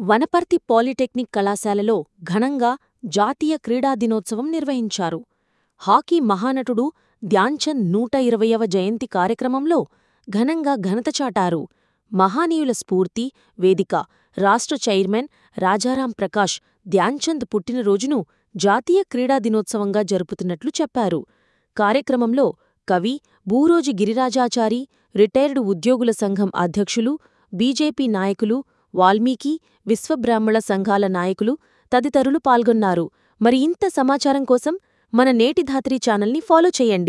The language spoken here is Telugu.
వనపర్తి పాలిటెక్నిక్ కళాశాలలో ఘనంగా జాతీయ క్రీడా దినోత్సవం నిర్వహించారు. హాకీ మహానటుడు ధ్యాన్చంద్ నూట ఇరవయ్యవ జయంతి కార్యక్రమంలో ఘనంగా ఘనత చాటారు. మహనీయుల స్ఫూర్తి వేదిక రాష్ట్ర చైర్మన్ రాజారాం ప్రకాష్ ధ్యాన్చంద్ పుట్టినరోజును జాతీయ క్రీడా దినోత్సవంగా జరుపుతున్నట్లు చెప్పారు. కార్యక్రమంలో కవి బూరోజి గిరిరాజాచారి, రిటైర్డ్ ఉద్యోగుల సంఘం అధ్యక్షులు, బీజేపీ నాయకులు, వాల్మీకి, విశ్వబ్రాహ్మణ సంఘాల నాయకులు తదితరులు పాల్గొన్నారు. మరి ఇంత సమాచారం కోసం మన నేటి ధాత్రి ఛానల్ని ఫాలో చేయండి.